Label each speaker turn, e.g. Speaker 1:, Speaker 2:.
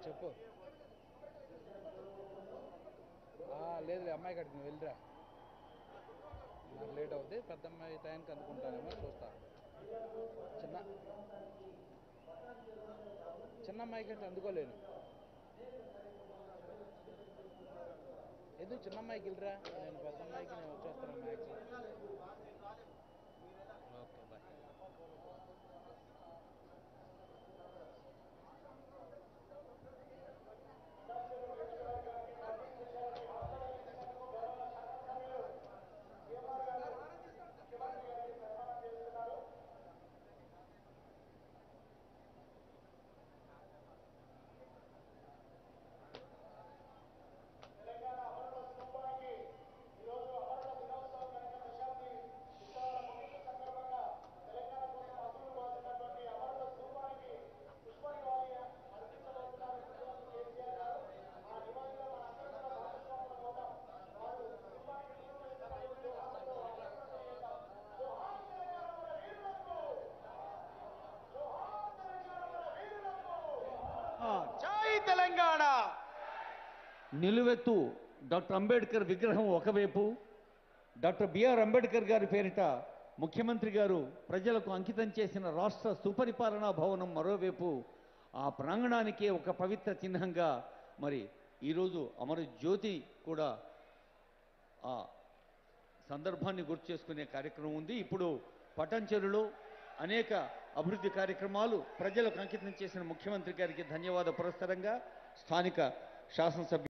Speaker 1: చెప్పు ఆ, లేదులే అమ్మాయి కడికి నువ్వు వెళ్ళిరా నాకు లేట్ అవుద్ది పెద్ద అమ్మాయి టైంకి అందుకుంటానేమో చూస్తా చిన్న చిన్న అమ్మాయికి అయితే అందుకోలేను ఎందుకు చిన్న అమ్మాయికి వెళ్ళిరా నేను పెద్ద అమ్మాయికి నేను వచ్చేస్తాను మ్యాక్స్ ఓకే బాయ్
Speaker 2: జై తెలంగాణ
Speaker 3: నిలువెత్తు డాక్టర్ అంబేద్కర్ విగ్రహం ఒకవైపు డాక్టర్ బిఆర్ అంబేద్కర్ గారి పేరిట ముఖ్యమంత్రి గారు ప్రజలకు అంకితం చేసిన రాష్ట్ర సుపరిపాలనా భవనం మరోవైపు ఆ ప్రాంగణానికే ఒక పవిత్ర చిహ్నంగా మరి ఈరోజు అమర జ్యోతి కూడా ఆ సందర్భాన్ని గుర్తు చేసుకునే కార్యక్రమం ఉంది ఇప్పుడు పటంచెరులో అనేక అభివృద్ధి కార్యక్రమాలు ప్రజలకు అంకితం చేసిన ముఖ్యమంత్రి గారికి ధన్యవాద పురస్సరంగా స్థానిక శాసనసభ్యులు